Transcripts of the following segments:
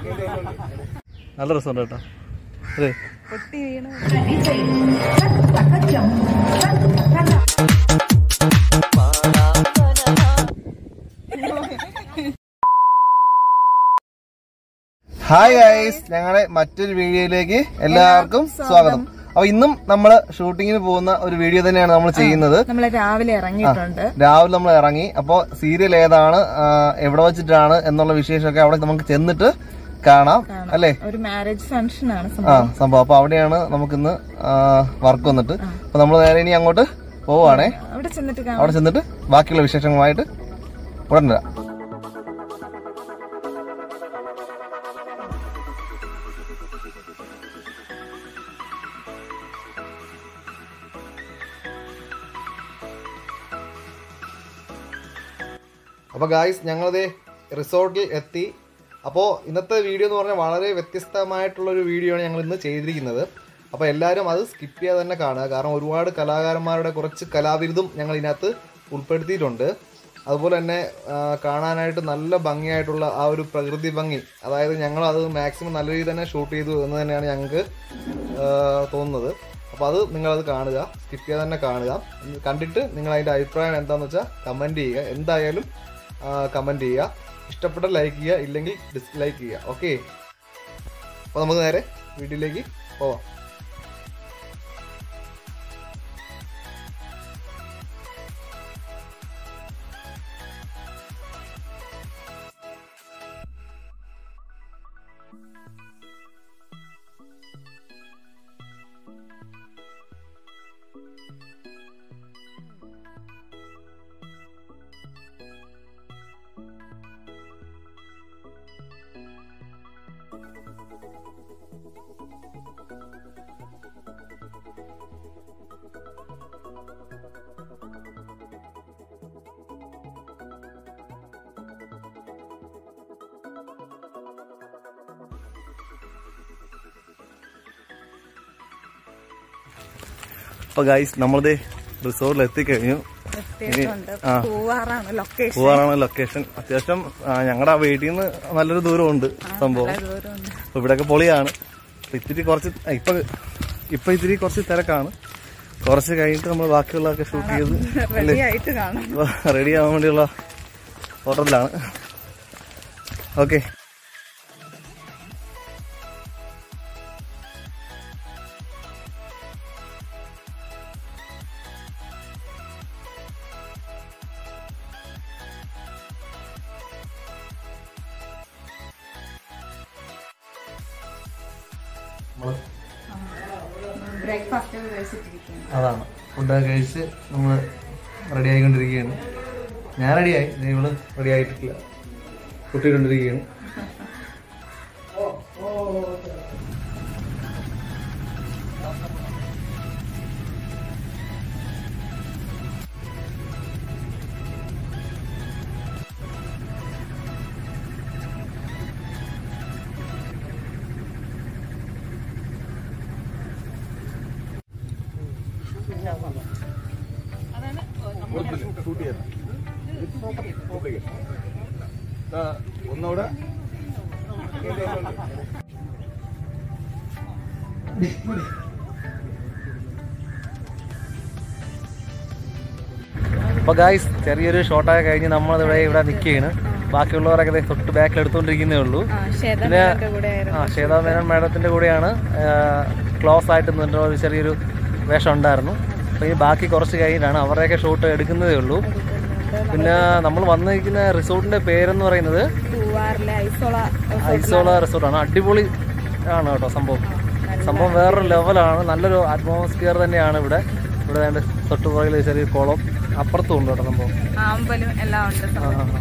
നല്ല രസമുണ്ട് കേട്ടോ അതെ പൊട്ടി വീണ് ഹായ് ഗൈസ് ഞങ്ങളുടെ മറ്റൊരു വീഡിയോയിലേക്ക് എല്ലാവർക്കും സ്വാഗതം അപ്പൊ ഇന്നും നമ്മൾ ഷൂട്ടിങ്ങിന് പോകുന്ന ഒരു വീഡിയോ തന്നെയാണ് നമ്മൾ ചെയ്യുന്നത് നമ്മള് രാവിലെ ഇറങ്ങിയിട്ടുണ്ട് രാവിലെ നമ്മൾ ഇറങ്ങി അപ്പോൾ സീരിയൽ ഏതാണ് ആ, എവിടെ വെച്ചിട്ടാണ് എന്നുള്ള വിശേഷമൊക്കെ അവിടെ നമുക്ക് ചെന്നിട്ട് കാണാം അല്ലേ ഒരു മാരേജ് ഫംഗ്ഷൻ ആണ് ആ സംഭവം സംഭവം അപ്പൊ അവിടെയാണ് നമുക്കിന്ന് വർക്ക് വന്നിട്ട് അപ്പൊ നമ്മൾ നേരെ ഇനി അങ്ങോട്ട് പോവാണേ അവിടെ ചെന്നിട്ട് കാണാം അവിടെ ചെന്നിട്ട് ബാക്കിയുള്ള വിശേഷങ്ങളുമായിട്ട് ഉടൻ വരാം അപ്പോൾ ഗായ്സ് ഞങ്ങളത് റിസോർട്ടിൽ എത്തി അപ്പോൾ ഇന്നത്തെ വീഡിയോ എന്ന് പറഞ്ഞാൽ വളരെ വ്യത്യസ്തമായിട്ടുള്ളൊരു വീഡിയോ ആണ് ഞങ്ങൾ ഇന്ന് ചെയ്തിരിക്കുന്നത് അപ്പോൾ എല്ലാവരും അത് സ്കിപ്പ് ചെയ്യാതെ തന്നെ കാണുക കാരണം ഒരുപാട് കലാകാരന്മാരുടെ കുറച്ച് കലാവിരുതും ഞങ്ങൾ ഇതിനകത്ത് ഉൾപ്പെടുത്തിയിട്ടുണ്ട് അതുപോലെ തന്നെ ആ, കാണാനായിട്ട് നല്ല ഭംഗിയായിട്ടുള്ള ആ ഒരു പ്രകൃതി ഭംഗി അതായത് ഞങ്ങൾ അത് മാക്സിമം നല്ല രീതിയിൽ തന്നെ ഷൂട്ട് ചെയ്തു എന്ന് തന്നെയാണ് ഞങ്ങൾക്ക് ആ, തോന്നുന്നത് അപ്പോൾ അത് നിങ്ങളത് കാണുക സ്കിപ്പ് ചെയ്യാതെ തന്നെ കാണുക കണ്ടിട്ട് നിങ്ങൾ അതിൻ്റെ അഭിപ്രായം എന്താണെന്ന് വെച്ചാൽ കമൻറ്റ് ചെയ്യുക എന്തായാലും കമൻറ്റ് ചെയ്യുക ഇഷ്ടപ്പെട്ട ലൈക്ക് ചെയ്യുക ഇല്ലെങ്കിൽ ഡിസ്ലൈക്ക് ചെയ്യുക ഓക്കെ അപ്പോൾ നമുക്ക് നേരെ വീഡിയോയിലേക്ക് പോവാം അപ്പോൾ ഗൈസ് നമ്മളിത് റിസോർട്ടിൽ എത്തിക്കഴിഞ്ഞു എത്തിയിട്ടുണ്ട് ആ. പൂവാറാണ് ലൊക്കേഷൻ പോവാറാണ് ലൊക്കേഷൻ അത്യാവശ്യം ഞങ്ങളുടെ വീട്ടിൽ നിന്ന് നല്ലൊരു ദൂരമുണ്ട് സംഭവം ദൂരമുണ്ട് അപ്പോൾ ഇവിടെയൊക്കെ പൊളിയാണ് അപ്പോൾ ഇത്തിരി കുറച്ച് ആ, ഇപ്പൊ ഇപ്പൊ ഇത്തിരി കുറച്ച് തിരക്കാണ് കുറച്ച് കഴിഞ്ഞിട്ട് നമ്മൾ ബാക്കിയുള്ളതൊക്കെ ഷൂട്ട് ചെയ്ത് റെഡി ആയിട്ട് കാണാം റെഡി ആവാൻ വേണ്ടിയുള്ള ഓർഡറിലാണ് ഓക്കെ ബ്രേക്ക്ഫാസ്റ്റ് കഴിച്ചിട്ടിരിക്കുന്നു അതാണ് ഫുഡൊക്കെ കഴിച്ച് നമ്മൾ റെഡി ആയിക്കൊണ്ടിരിക്കുകയാണ് ഞാൻ റെഡിയായി ഇവള് റെഡി ആയിട്ടില്ല കുട്ടിക്കൊണ്ടിരിക്കുകയാണ് ഒന്നുകൂടെ അപ്പൊ ഗായ്സ് ചെറിയൊരു ഷോട്ടൊക്കെ കഴിഞ്ഞ് നമ്മളിവിടെ ഇവിടെ നിൽക്കുകയാണ് ബാക്കിയുള്ളവരൊക്കെ ദേ തൊട്ട് ബാക്കിൽ എടുത്തുകൊണ്ടിരിക്കുന്നേ ഉള്ളൂ ആ ശ്വേത പിന്നെ മേനോന്റെ കൂടെ ആയിരുന്നു ആ ശ്വേതാ മേനോൻ മാഡത്തിന്റെ കൂടെയാണ് ക്ലോസ് ആയിട്ട് നിന്നിട്ട് ഒരു ചെറിയൊരു വേഷം ഉണ്ടായിരുന്നു അപ്പോൾ ഈ ബാക്കി കുറച്ച് കഴിഞ്ഞിട്ടാണ് അവരുടെയൊക്കെ ഷൂട്ട് എടുക്കുന്നതേ ഉള്ളൂ പിന്നെ നമ്മൾ വന്നിരിക്കുന്ന റിസോർട്ടിന്റെ പേരെന്ന് പറയുന്നത് പൂവാറിലെ ഐസോള ഐസോള റിസോർട്ടാണ് അടിപൊളി ആണ് കേട്ടോ സംഭവം സംഭവം വേറൊരു ലെവലാണ് നല്ലൊരു അറ്റ്മോസ്ഫിയർ തന്നെയാണ് ഇവിടെ ഇവിടെ വേണ്ട തൊട്ടുപുറകിൽ ചെറിയ കുളം അപ്പുറത്തും ഉണ്ട് കേട്ടോ സംഭവം ആമ്പലും എല്ലാം ഉണ്ട് ആ, ആ, ആ.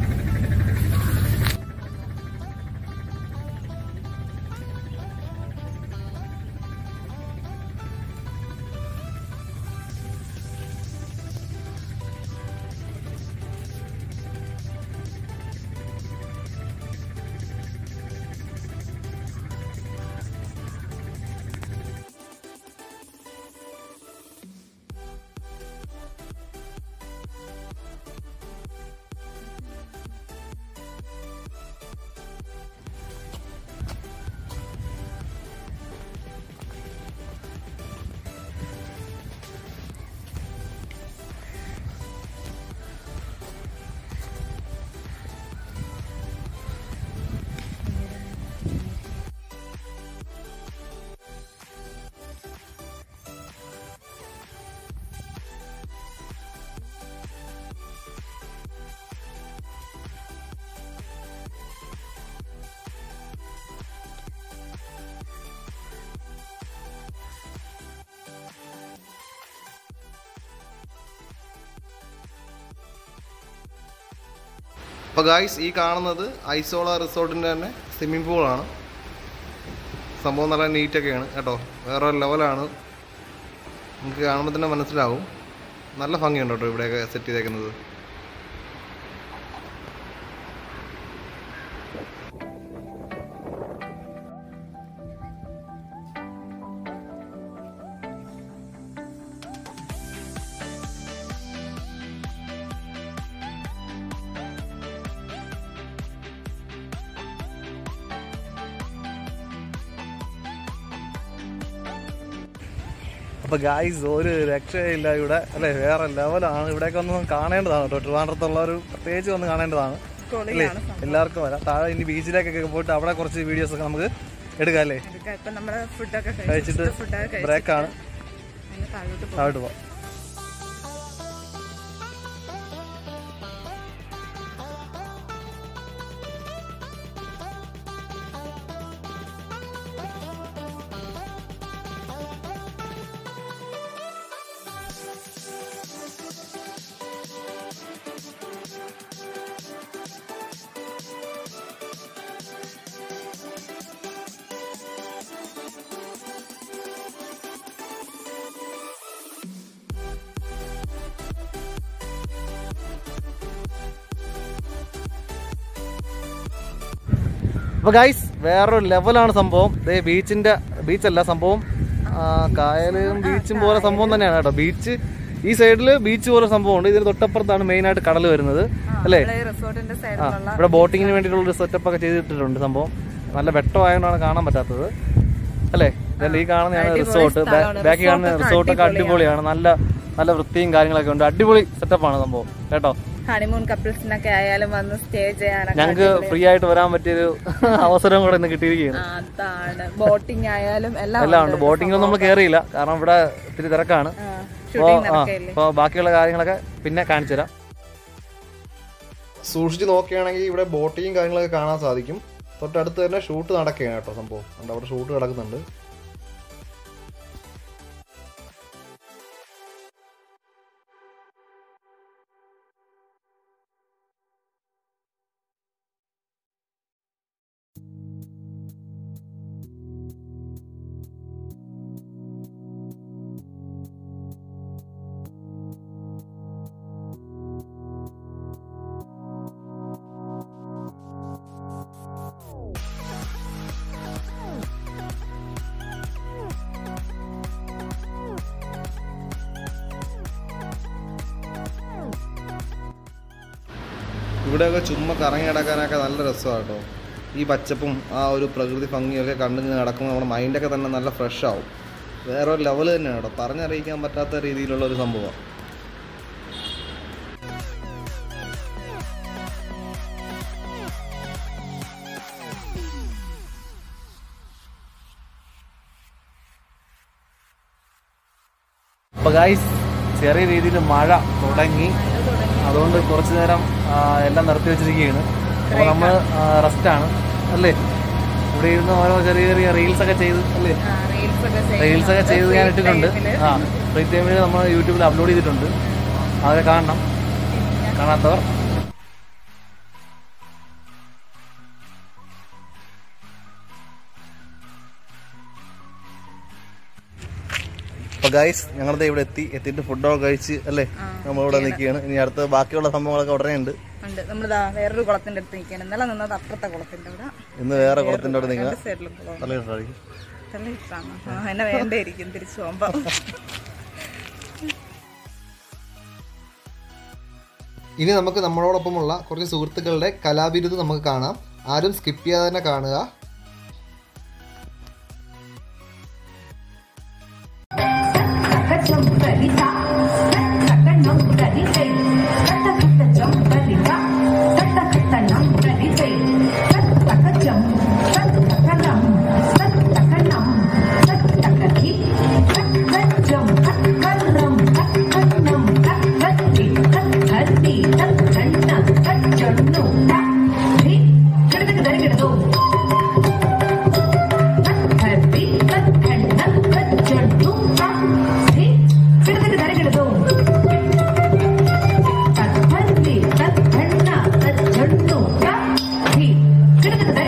അപ്പോൾ ഗായ്സ് ഈ കാണുന്നത് ഐസോള റിസോർട്ടിൻ്റെ തന്നെ സ്വിമ്മിംഗ് പൂളാണ് സംഭവം നല്ല നീറ്റൊക്കെയാണ് കേട്ടോ വേറെ ഒരു ലെവലാണ് നമുക്ക് കാണുമ്പോൾ തന്നെ മനസ്സിലാവും നല്ല ഭംഗിയുണ്ട് കേട്ടോ ഇവിടെയൊക്കെ സെറ്റ് ചെയ്തേക്കുന്നത് അപ്പോൾ ഗായ്സ് ഒരു രക്ഷയില്ല ഇവിടെ അല്ലേ വേറെ ലെവലാണ് ഇവിടെയൊക്കെ ഒന്ന് കാണേണ്ടതാണ് കേട്ടോ ട്രിവാൻഡ്രത്തുള്ള ഒരു പ്രത്യേകിച്ച് ഒന്ന് കാണേണ്ടതാണ് അല്ലേ എല്ലാവർക്കും വരാം താഴെ ഇനി ബീച്ചിലേക്കൊക്കെ പോയിട്ട് അവിടെ കുറച്ച് വീഡിയോസ് ഒക്കെ നമുക്ക് എടുക്കാം അല്ലേ ഇപ്പൊ നമ്മള് ഫുഡൊക്കെ കഴിച്ചിട്ട് ഫുഡൊക്കെ ബ്രേക്കാണ് കഴിച്ച് താഴോട്ട് പോകും താഴോട്ട് പോവാം അപ്പോൾ ഗൈസ് വേറൊരു ലെവലാണ് സംഭവം ദേ ബീച്ചിന്റെ ബീച്ചല്ല സംഭവം ആ, കായലും ബീച്ചും പോലെ സംഭവം തന്നെയാണ് കേട്ടോ ബീച്ച് ഈ സൈഡിൽ ബീച്ച് പോലെ സംഭവമുണ്ട് ഇതിന് തൊട്ടപ്പുറത്താണ് മെയിൻ ആയിട്ട് കടൽ വരുന്നത് അല്ലേ നമ്മള് ഈ റിസോർട്ടിന്റെ ആ സൈഡിലുള്ള ഇവിടെ ബോട്ടിങ്ങിന് വേണ്ടിയിട്ടുള്ള ഒരു സെറ്റപ്പ് ഒക്കെ ചെയ്തിട്ടുണ്ട് സംഭവം നല്ല വെട്ടമായതുകൊണ്ടാണ് കാണാൻ പറ്റാത്തത് അല്ലേ ഇതല്ല ഈ കാണുന്നതാണ് റിസോർട്ട് ബാക്കി കാണുന്ന റിസോർട്ടൊക്കെ അടിപൊളിയാണ് നല്ല നല്ല വൃത്തിയും കാര്യങ്ങളൊക്കെ ഉണ്ട് അടിപൊളി സെറ്റപ്പാണ് സംഭവം കേട്ടോ ഹണിമൂൺ കപ്പിൾസിനൊക്കെ ആയാലും വന്ന് സ്റ്റേ ചെയ്യാനൊക്കെ ഞങ്ങൾക്ക് ഫ്രീ ആയിട്ട് വരാൻ പറ്റിയൊരു അവസരം കൂടെ ഇന്ന് കിട്ടിയിരിക്കുകയാണ് അതാണ് ബോട്ടിംഗ് ആയാലും എല്ലാം എല്ലാം ഉണ്ട് ബോട്ടിങ്ങിലൊന്നും നമ്മൾ കയറിയില്ല കാരണം ഇവിടെ ഇത്തിരി തിരക്കാണ് അപ്പോൾ ഷൂട്ടിംഗ് ആ നടക്കയില്ലേ അപ്പോൾ ബാക്കിയുള്ള കാര്യങ്ങളൊക്കെ പിന്നെ കാണിച്ചു തരാം സൂക്ഷിച്ച് നോക്കുകയാണെങ്കിൽ ഇവിടെ ബോട്ടിങ്ങും കാര്യങ്ങളൊക്കെ കാണാൻ സാധിക്കും തൊട്ടടുത്ത് തന്നെ ഷൂട്ട് നടക്കുകയാണ് കേട്ടോ സംഭവം ഉണ്ട് അവിടെ ഷൂട്ട് നടക്കുന്നുണ്ട് ഇവിടെയൊക്കെ ചുമ്മാ കറങ്ങി നടക്കാനൊക്കെ നല്ല രസമാണ് കേട്ടോ ഈ പച്ചപ്പും ആ ഒരു പ്രകൃതി ഭംഗിയൊക്കെ കണ്ടിങ്ങനെ നടക്കുമ്പോൾ നമ്മുടെ മൈൻഡൊക്കെ തന്നെ നല്ല ഫ്രഷ് ആവും വേറെ ഒരു ലെവൽ തന്നെയാണ് കേട്ടോ പറഞ്ഞറിയിക്കാൻ പറ്റാത്ത രീതിയിലുള്ള ഒരു സംഭവമാണ് അപ്പോൾ ഗായ്സ് ചെറിയ രീതിയിൽ മഴ തുടങ്ങി അതുകൊണ്ട് കുറച്ച് നേരം ആ, എല്ലാം നിർത്തി വെച്ചിരിക്കുകയാണ് അപ്പോൾ നമ്മൾ റെസ്റ്റാണ് അല്ലേ ഇവിടെ ഇരുന്ന് ഓരോ ചെറിയ ചെറിയ റീൽസ് ഒക്കെ ചെയ്ത് അല്ലേ റീൽസ് ഒക്കെ ചെയ്യും. റീൽസ് ഒക്കെ ചെയ്ത് ഞാൻ Free ഇട്ടിട്ടുണ്ട് time ല്. ആ ഫ്രീ ടൈമിൽ നമ്മൾ യൂട്യൂബിൽ അപ്ലോഡ് ചെയ്തിട്ടുണ്ട് അതൊക്കെ കാണണം കാണാത്തവർ അപ്പൊ ഗൈസ് ഞങ്ങളിത് ഇവിടെ എത്തി എത്തിയിട്ട് ഫുഡൊക്കെ കഴിച്ച് അല്ലേ നമ്മളിവിടെ നിൽക്കുകയാണ് ഇനി അടുത്ത ബാക്കിയുള്ള സംഭവങ്ങളൊക്കെ ഉടനെ ഉണ്ട് ഉണ്ട് നമ്മളിതാ വേറൊരു കുളത്തിന്റെ അടുത്ത് നിൽക്കുകയാണ് ഇന്നലെ നിന്നത് അപ്പുറത്തെ കുളത്തിന്റെ അവിടെ ഇന്ന് വേറെ കുളത്തിൻ്റെ അവിടെ നിൽക്കുക രണ്ട് സൈഡിലും കുളം തലയിട്ടായിരിക്കും നല്ല ഇഷ്ടമാണ് ആ, എന്നെ വേണ്ടായിരിക്കും തിരിച്ചു പോകുമ്പോ ഇനി നമുക്ക് നമ്മളോടൊപ്പമുള്ള കുറച്ച് സുഹൃത്തുക്കളുടെ കലാവിരുത് നമുക്ക് കാണാം ആരും സ്കിപ്പ് ചെയ്യാതെ തന്നെ കാണുക తద్ధి తద్ధన్న తజ్జండు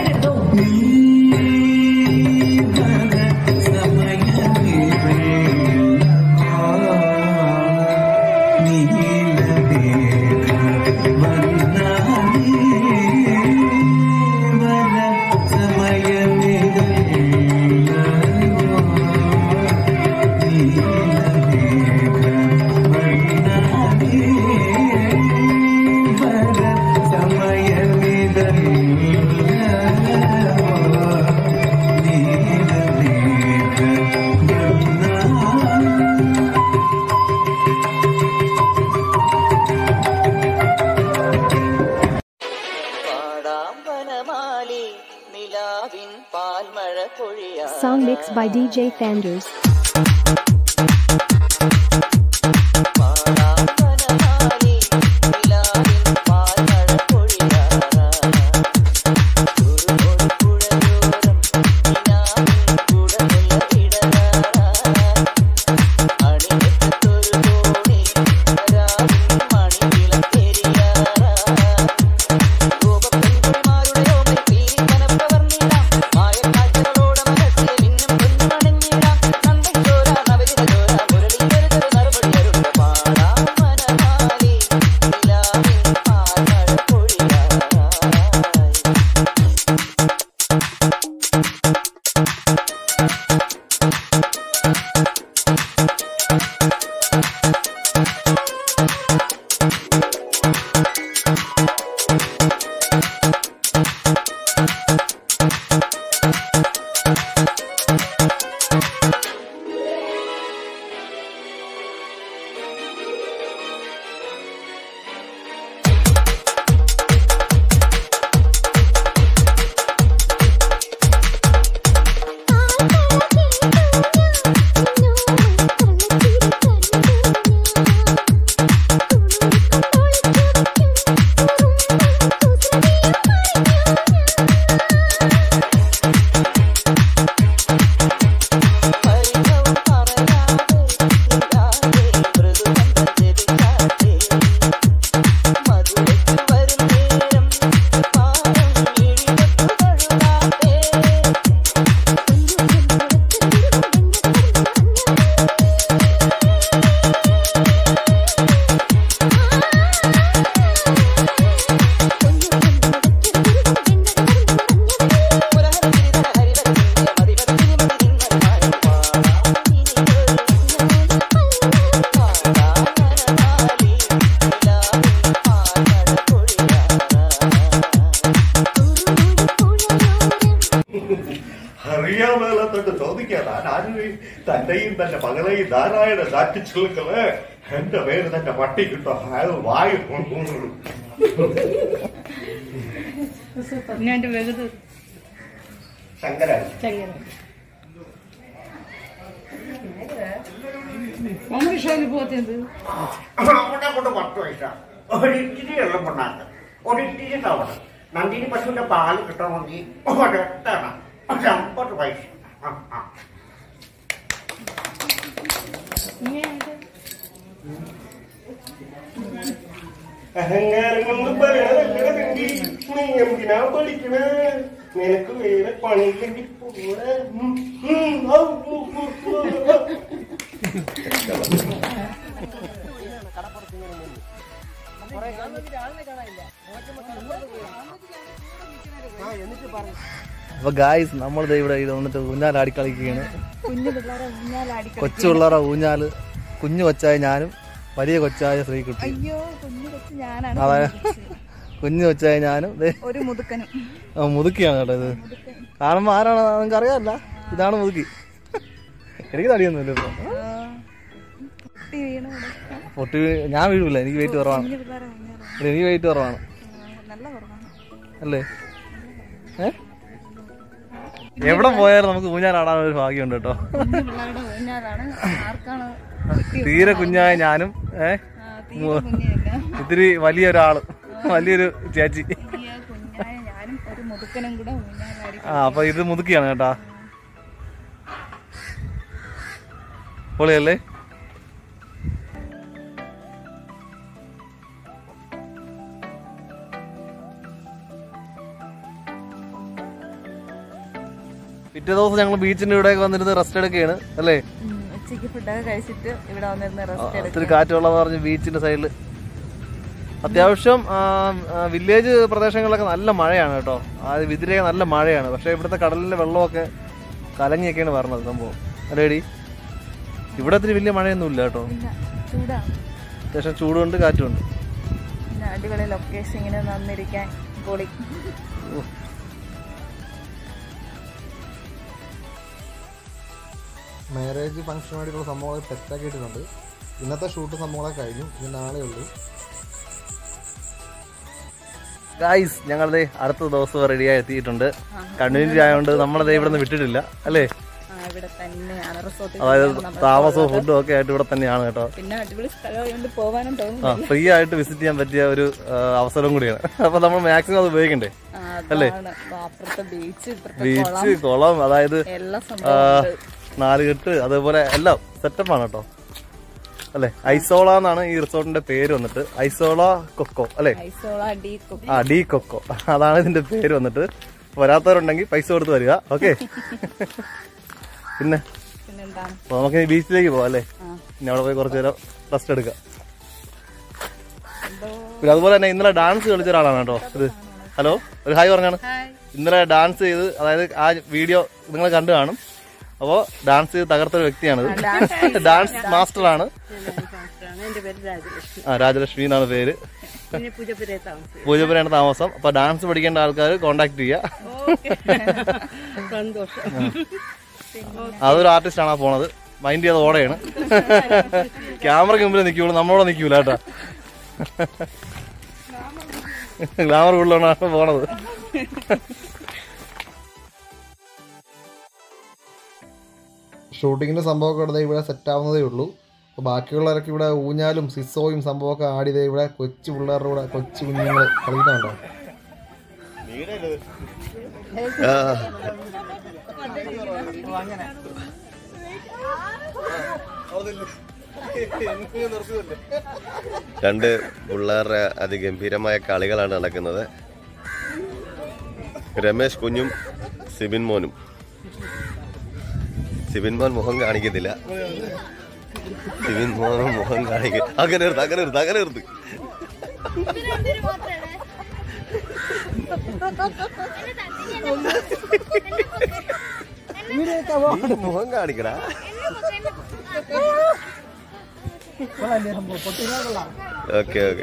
പാടാമ്പനമാലി നിലാവിൻ പാൽമഴ പൊഴിയാ Song mixed by DJ Fanders. പാടാമ്പനമാലി നിലാവിൻ പാൽമഴ പൊഴിയാ ഒരു പുഴയോരം നിലാവിൻ കുടമുള്ള ഇടനാരാ അണിയത്തൊരു തോണി രാവിൻ മണിവിളക്കെരിയാറാ ഗോപപ്പെൺകുടിമാരുടെ ഓമൽ പീലി കനപ്പവർന്നിടാം മായക്കാഴ്ചകളോടെ മനസ്സിൽ മിന്നും പൊന്നുമണഞ്ഞിടാം നന്ദൻ ചോര നവരിത ചോര മുരളി കരുതൽ മറുപടി അരുണ്ട പാടാം മനമാലി നിലാവിൻ പാൽമഴ പൊഴിയാറായി പരിഭവം പറയാതെ നിലാവേ മൃദുമന്ദം ജപിക്കാതെ മധുരയ്ക്ക് വരും നേരം പാരം മിഴിവെപ്പ് കഴുകാതെ പുരഹരഗിരിധര ഹരിവരത്തിന്റെ മതിവരത്തിനി മതിരിന്നൽമാരും പാടാമനമാലി നിലാവിൻ പാൽമഴ പൊഴിയാറാ അറിയാമേലത്തോട്ട് ചോദിക്കാതാ ആരും തന്റെയും തന്റെ മകളെയും ധാരാളം ദാറ്റിച്ചുകളെ എന്റെ പേര് തന്റെ പട്ടി കിട്ടോ അയാൾ വായു ഞാൻ വെകുത് ശങ്കരൻ അമൃഷാലി പോത്തിയത് അവനെ കൊണ്ട് പത്ത് പൈസ ഒരിത്തിരി എളുപ്പമുണ്ടാക്കുക ഒരിത്തിരി തവണ നന്ദിനി പശുവിന്റെ പാല് കിട്ടണമെങ്കിൽ ഒരെത്താണ് ഒരു അമ്പത് പൈസ ആ, ആ. അഹങ്കാരം കൊണ്ട് പറയാനല്ലട തണ്ടി നീ എന്തിനാ പഠിക്കണേ നിനക്ക് വേറെ പണിയില്ലെങ്കിൽ പോടെ ഉം, ഉം, ഔ, ഉ, ഉ, ഉ, ഉ. അപ്പൊ ഗായ്സ് നമ്മളിത് ഇവിടെ ഇത് വന്നിട്ട് ഊഞ്ഞാലാടി കളിക്കുകയാണ് കുഞ്ഞു പിള്ളേരെ ഊഞ്ഞാലാടി കൊച്ചു പിള്ളേരെ ഊഞ്ഞാല് കുഞ്ഞു കൊച്ചായ ഞാനും വലിയ കൊച്ചായ ശ്രീകുട്ടി അയ്യോ കുഞ്ഞു കൊച്ചു ഞാനാണ് അതെ കുഞ്ഞു കൊച്ച്. കുഞ്ഞു കൊച്ചായ ഞാനും ദേ, ഒരു മുതുക്കനും ആ, മുതുക്കിയാണ് കേട്ടോ ഇത് കാണുമ്പോ ആരാണ് നിങ്ങൾക്ക് അറിയാമല്ല ഇതാണ് മുതുക്കി എനിക്ക് തടിയൊന്നുമില്ല ഇപ്പൊ ആ, പൊട്ടി വീണ് കിടക്കുക. പൊട്ടി വീ- ഞാൻ വീഴില്ല എനിക്ക് വെയിറ്റ് കുറവാണ് കുഞ്ഞു പിള്ളേരെ ഊഞ്ഞാലാണ് ഇവിടെ എനിക്ക് വെയിറ്റ് കുറവാണ് നല്ല കുറവാണ് അല്ലേ ഏ എവിടെ പോയാലും നമുക്ക് ഊഞ്ഞാലാടാൻ ഒരു ഭാഗ്യമുണ്ട് കേട്ടോ കുഞ്ഞു പിള്ളേരുടെ ഊഞ്ഞാലാണ് ആർക്കാണ് കിട്ടിയത്? തീരെ കുഞ്ഞായ ഞാനും ഏ ആ, തീരെ കുഞ്ഞില്ല ഇത്തിരി വലിയൊരാള് വലിയൊരു ചേച്ചി വലിയ കുഞ്ഞായ ഞാനും ഒരു മുതുക്കനും കൂടെ ഊഞ്ഞാലാടി ആ അപ്പൊ ഇത് മുതുക്കിയാണ് കേട്ടാ പൊളിയല്ലേ പിറ്റേ ദിവസം ഞങ്ങൾ ബീച്ചിന്റെ ഇവിടെയൊക്കെ വന്നിരുന്ന് റെസ്റ്റ് എടുക്കുകയാണ് അല്ലേ ഉം, ഉച്ചയ്ക്ക് ഫുഡൊക്കെ കഴിച്ചിട്ട് ഇവിടെ വന്നിരുന്ന് റെസ്റ്റ് ഒത്തിരി എടുക്കും കാറ്റുള്ളതെന്ന് പറഞ്ഞ് ബീച്ചിന്റെ സൈഡിൽ അത്യാവശ്യം വില്ലേജ് പ്രദേശങ്ങളിലൊക്കെ നല്ല മഴയാണ് കേട്ടോ ആ വിതിരയൊക്കെ നല്ല മഴയാണ് പക്ഷേ ഇവിടുത്തെ കടലിലെ വെള്ളമൊക്കെ കലങ്ങിയൊക്കെയാണ് പറഞ്ഞത് സംഭവം അല്ലേടി ഇവിടെ ഒത്തിരി വലിയ മഴയൊന്നും ഇല്ല കേട്ടോ പിന്നെ ചൂടാണ് അത്യാവശ്യം ചൂടുണ്ട് കാറ്റുണ്ട് പിന്നെ അടിപൊളി ലൊക്കേഷൻ ഇങ്ങനെ നന്നിരിക്കാൻ പൊളി മാരേജ് ഫംഗ്ഷൻ വേണ്ടിയിട്ടുള്ള സംഭവങ്ങൾ സെറ്റാക്കിയിട്ടുണ്ട് ഇന്നത്തെ ഷൂട്ട് സംഭവങ്ങളൊക്കെ കഴിഞ്ഞു ഇനി നാളെ ഉള്ളൂ ഗായ്സ് ഞങ്ങളുടെ അടുത്ത ദിവസം റെഡിയായി എത്തിയിട്ടുണ്ട് കണ്ടിന്യൂറ്റി ആയതുകൊണ്ട് നമ്മളത് ഇവിടെ നിന്ന് വിട്ടിട്ടില്ല അല്ലേ ആ ഇവിടെ തന്നെയാണ് റിസോർട്ടിൽ അതായത് തന്നെയാണ് നമ്മൾ താമസവും ഫുഡും ഒക്കെ ആയിട്ട് ഇവിടെ തന്നെയാണ് കേട്ടോ പിന്നെ അടിപൊളി സ്ഥലമായതുകൊണ്ട് പോകാനും ആ തോന്നുന്നു ഫ്രീ ആയിട്ട് വിസിറ്റ് ചെയ്യാൻ പറ്റിയ ഒരു ആ, അവസരം കൂടിയാണ് അപ്പൊ നമ്മൾ മാക്സിമം അത് ഉപയോഗിക്കണ്ടേ ആ, അതാണ് അപ്പുറത്തെ ബീച്ച് ഇപ്പുറത്തെ കുളം ബീച്ച് കുളം അതായത് എല്ലാ ആ, സംഭവം നാലുകെട്ട് അതേപോലെ എല്ലാം സെറ്റപ്പാണ് കേട്ടോ അല്ലെ ഐസോള എന്നാണ് ഈ റിസോർട്ടിന്റെ പേര് വന്നിട്ട് ഐസോള കൊക്കോ അല്ലെ ഐസോള ഡി കുപ്പി ആ ഡി കൊക്കോ അതാണ് ഇതിന്റെ പേര് വന്നിട്ട് വരാത്തവരുണ്ടെങ്കിൽ പൈസ കൊടുത്ത് വരിക ഓക്കെ പിന്നെ പിന്നെന്താണ് അപ്പൊ നമുക്ക് ഈ ബീച്ചിലേക്ക് പോവാം അല്ലേ ആ പിന്നെ അവിടെ പോയി കുറച്ച് നേരം റെസ്റ്റ് എടുക്കാം എന്തോ പിന്നെ അതുപോലെ തന്നെ ഇന്നലെ ഡാൻസ് കളിച്ച ഒരാളാണ് കേട്ടോ ഇത് ഹലോ ഒരു ഹായ് പറഞ്ഞാണ് ഇന്നലെ ഡാൻസ് ചെയ്ത് അതായത് ആ വീഡിയോ നിങ്ങൾ കണ്ടു കാണും അപ്പോൾ ഡാൻസ് ചെയ്ത് തകർത്ത ഒരു വ്യക്തിയാണിത് ഡാൻസ് മാസ്റ്ററാണ് എന്റെ പേര് രാജലക്ഷ്മി ആ രാജലക്ഷ്മി എന്നാണ് പേര് പിന്നെ പൂജപ്പുരയെ താമസിക്കും പൂജപ്പുരയാണ് താമസം അപ്പൊ ഡാൻസ് പഠിക്കേണ്ട ആൾക്കാർ കോണ്ടാക്ട് ചെയ്യുക സന്തോഷം അതൊരു ആർട്ടിസ്റ്റ് ആണ് ആ പോണത് മൈൻഡ് ചെയ്ത് ഓടെയാണ് ക്യാമറയ്ക്ക് മുമ്പിൽ നിൽക്കുള്ളൂ നമ്മളോട് നിൽക്കൂല കേട്ടോ ഗ്ലാമർ കൂടുതലാണ് പോണത് ഷൂട്ടിങ്ങിന്റെ സംഭവമൊക്കെ ഇവിടെ ദേ ഇവിടെ സെറ്റ് ആവുന്നതേ ഉള്ളൂ അപ്പോൾ ബാക്കിയുള്ളവരൊക്കെ ഇവിടെ ഊഞ്ഞാലും സിസോയും സംഭവമൊക്കെ ആടി ദേ ഇവിടെ കൊച്ചു പിള്ളേരുടെ കൂടെ കൊച്ചു കുഞ്ഞുങ്ങൾ കളിക്കുന്നുണ്ടോ രണ്ട് പിള്ളേരുടെ അതിഗംഭീരമായ കളികളാണ് നടക്കുന്നത് രമേശ് കുഞ്ഞും സിബിൻ മോനും സിബിൻ മോൻ മുഖം കാണിക്കത്തില്ല സിബിൻ മോനും മുഖം കാണിക്ക അങ്ങനെ എടുത്ത് അങ്ങനെ എടുത്ത് അങ്ങനെ എടുത്ത് മുഖം കാണിക്കടാ ഓക്കെ ഓക്കെ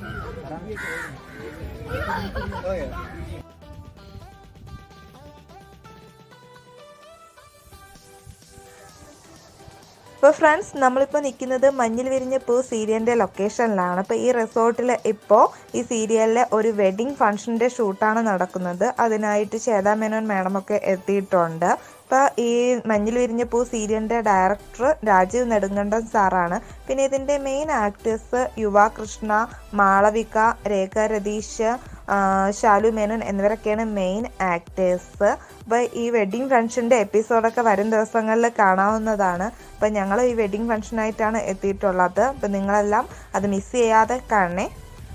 ഇപ്പോൾ ഫ്രണ്ട്സ് നമ്മളിപ്പോൾ നിൽക്കുന്നത് മഞ്ഞിൽ വിരിഞ്ഞ പൂ സീരിയലിൻ്റെ ലൊക്കേഷനിലാണ് അപ്പോൾ ഈ റിസോർട്ടിൽ ഇപ്പോൾ ഈ സീരിയലിലെ ഒരു വെഡിങ് ഫംഗ്ഷൻ്റെ ഷൂട്ടാണ് നടക്കുന്നത് അതിനായിട്ട് ശ്വേതാ മേനോൻ മാഡമൊക്കെ എത്തിയിട്ടുണ്ട് അപ്പോൾ ഈ മഞ്ഞിൽ വിരിഞ്ഞ പൂ സീരിയലിൻ്റെ ഡയറക്ടർ രാജീവ് നെടുങ്കണ്ടൻ സാറാണ് പിന്നെ ഇതിൻ്റെ മെയിൻ ആക്ടേഴ്സ് യുവ കൃഷ്ണ മാളവിക രേഖ രതീഷ് ആ, ശാലു മേനോൻ എന്നിവരൊക്കെയാണ് മെയിൻ ആക്ടേഴ്സ് അപ്പോൾ ഈ വെഡ്ഡിങ് ഫംഗ്ഷൻ്റെ എപ്പിസോഡൊക്കെ വരും ദിവസങ്ങളിൽ കാണാവുന്നതാണ് അപ്പോൾ ഞങ്ങൾ ഈ വെഡ്ഡിങ് ഫംഗ്ഷനായിട്ടാണ് എത്തിയിട്ടുള്ളത് അപ്പോൾ നിങ്ങളെല്ലാം അത് മിസ് ചെയ്യാതെ കാണണേ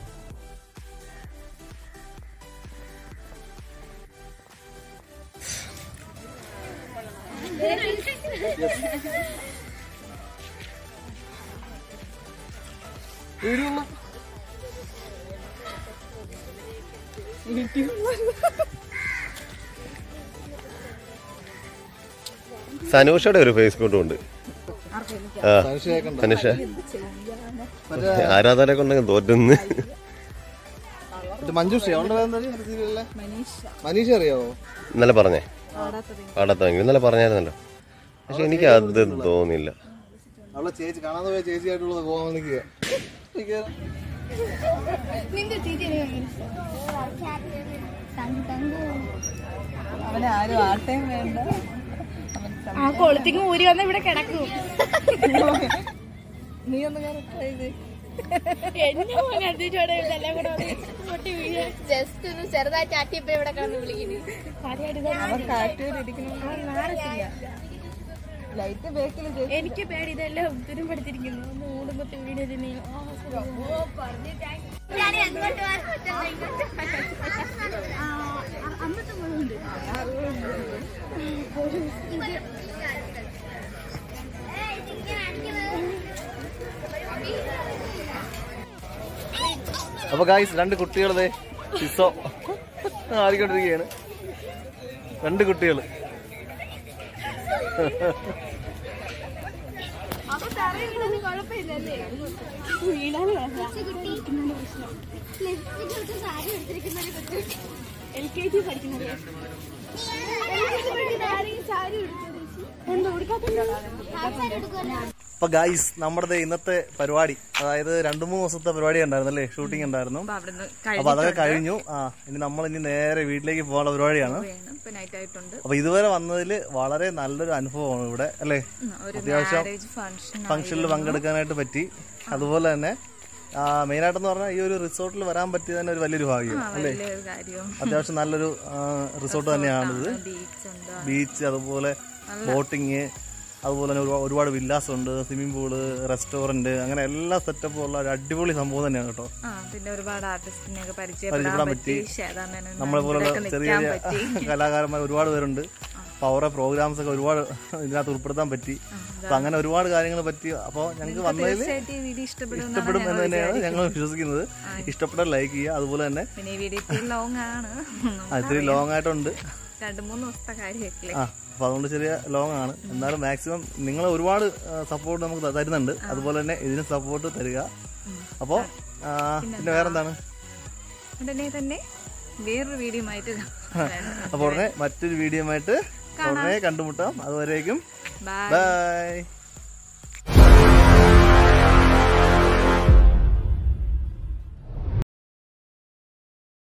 സനൂഷയുടെ ഒരു ഫേസ് കൂട്ടും ഉണ്ട് ആ സനുഷ ആരാധനെ കൊണ്ടങ്ങ് തോറ്റുന്ന് മഞ്ജുഷ അവളുടെ പേരെന്താ സീരിയലിലെ മനീഷ അറിയാവോ ഇന്നലെ പറഞ്ഞേ പാടത്തെങ്കിൽ ഇന്നലെ പറഞ്ഞായിരുന്നല്ലോ പക്ഷെ എനിക്ക് അത് തോന്നില്ല അവളെ ചേച്ചി കാണാതെ പോയ ചേച്ചിയായിട്ടുള്ളത് പോകാൻ നിൽക്കുക അവനെ ആരും ആട്ടയും വേണ്ട ആ കൊളുത്തിങ് ഊരി വന്ന് ഇവിടെ കിടക്കും നീ ഒന്ന് കറക്റ്റ് ചെയ്ത് എന്നെ മോനെ അടുത്തിട്ട് ഇവിടെ ഇതെല്ലാം കൂടെ വന്ന് പൊട്ടി വീഴുക. ജസ്റ്റ് ഒന്ന് ചെറുതായിട്ട് ആട്ടിയപ്പോ ഇവിടെ കിടന്ന് വിളിക്കുന്നു അവൻ കാറ്റൂരിരിക്കുന്നു ലൈറ്റ് ബേക്കിൽ എനിക്ക് പേടി ഇതെല്ലാം ഒത്തിരി പഠിച്ചിരിക്കുന്നു ഒന്ന് ഓടുമ്പത്തെ വീഡിയോ തന്നെ ഞാൻ എങ്ങോട്ട് പോകാൻ പറ്റില്ല ഇങ്ങോട്ട് അമ്മത്തെ മോളുണ്ട് അപ്പൊ ഗായ്സ് രണ്ട് കുട്ടികളെ സിസോ ആടിക്കൊണ്ടിരിക്കുകയാണ് രണ്ട് കുട്ടികൾ അപ്പൊ തറയിടുന്നത് കുഴപ്പമില്ലല്ലേ സാരി എടുത്തിരിക്കുന്ന എൽ കെ ജി പഠിക്കുന്നത് സാരി എന്താ കൊടുക്കാത്ത അപ്പൊ ഗായ്സ് നമ്മുടെ ദേ ഇന്നത്തെ പരിപാടി അതായത് രണ്ടു മൂന്ന് ദിവസത്തെ പരിപാടി ഉണ്ടായിരുന്നു അല്ലേ ഷൂട്ടിംഗ് ഉണ്ടായിരുന്നു അപ്പൊ അവിടുന്ന് അപ്പൊ അതൊക്കെ കഴിഞ്ഞു ആ ഇനി നമ്മൾ ഇനി നേരെ വീട്ടിലേക്ക് പോകാനുള്ള പരിപാടിയാണ് കഴിഞ്ഞു ഇപ്പൊ നൈറ്റ് ആയിട്ടുണ്ട് അപ്പൊ ഇതുവരെ വന്നതിൽ വളരെ നല്ലൊരു അനുഭവമാണ് ഇവിടെ അല്ലേ ഉം, ഒരു അത്യാവശ്യം മാരേജ് ഫംഗ്ഷൻ ഫംഗ്ഷനിൽ പങ്കെടുക്കാനായിട്ട് പറ്റി അതുപോലെ തന്നെ മെയിനായിട്ടെന്ന് പറഞ്ഞാൽ ഈ ഒരു റിസോർട്ടിൽ വരാൻ പറ്റിയത് തന്നെ ഒരു വലിയൊരു ഭാഗ്യം അല്ലേ വലിയൊരു കാര്യം അത്യാവശ്യം നല്ലൊരു റിസോർട്ട് തന്നെയാണിത് ബീച്ച് ഉണ്ട് ബീച്ച് അതുപോലെ ബോട്ടിങ് അതുപോലെ തന്നെ ഒരുപാട് ഒരുപാട് വില്ലാസ് ഉണ്ട് സ്വിമ്മിംഗ് പൂള് റെസ്റ്റോറന്റ് അങ്ങനെ എല്ലാ സെറ്റപ്പും ഉള്ള ഒരു അടിപൊളി സംഭവം തന്നെയാണ് കേട്ടോ ആ പിന്നെ ഒരുപാട് ആർട്ടിസ്റ്റിനെ ഒക്കെ പരിചയപ്പെടാൻ പരിചയപ്പെടാൻ പറ്റി. പറ്റി ശ്വേതാമേനോൻ നമ്മളെ പോലുള്ള ഇവിടെയൊക്കെ ചെറിയ നിൽക്കാൻ പറ്റി ചെറിയ കലാകാരന്മാർ ഒരുപാട് പേരുണ്ട് അപ്പൊ അവരുടെ പ്രോഗ്രാംസ് ഒക്കെ ഒരുപാട് ഇതിനകത്ത് ഉൾപ്പെടുത്താൻ പറ്റി അപ്പൊ അങ്ങനെ ഒരുപാട് കാര്യങ്ങൾ പറ്റി അപ്പോൾ ഞങ്ങൾക്ക് വന്നതിൽ തീർച്ചയായിട്ടും ഈ വീഡിയോ ഇഷ്ടപ്പെടും ഇഷ്ടപ്പെടും എന്ന് തന്നെയാണ് ഞങ്ങൾ വിശ്വസിക്കുന്നത് ഇഷ്ടപ്പെട്ടാൽ ലൈക്ക് ചെയ്യുക അതുപോലെ തന്നെ പിന്നെ ഈ വീഡിയോ ഇത്തിരി ലോങ് ആണ് ആ, ഇത്തിരി ലോങ് ആയിട്ടുണ്ട് രണ്ടു മൂന്ന് ദിവസത്തെ കാര്യമൊക്കെ ആ അപ്പൊ അതുകൊണ്ട് ചെറിയ ലോങ് ആണ് എന്നാലും മാക്സിമം നിങ്ങൾ ഒരുപാട് സപ്പോർട്ട് നമുക്ക് ത- തരുന്നുണ്ട് അതുപോലെ തന്നെ ഇതിന് സപ്പോർട്ട് തരിക അപ്പോൾ പിന്നെ വേറെന്താണ് ഉടനെ തന്നെ വേറൊരു വീഡിയോ ആയിട്ട് അപ്പോൾ ഉടനെ മറ്റൊരു വീഡിയോ ആയിട്ട് ഉടനെ കണ്ടുമുട്ടാം അതുവരേക്കും ബൈ ബൈ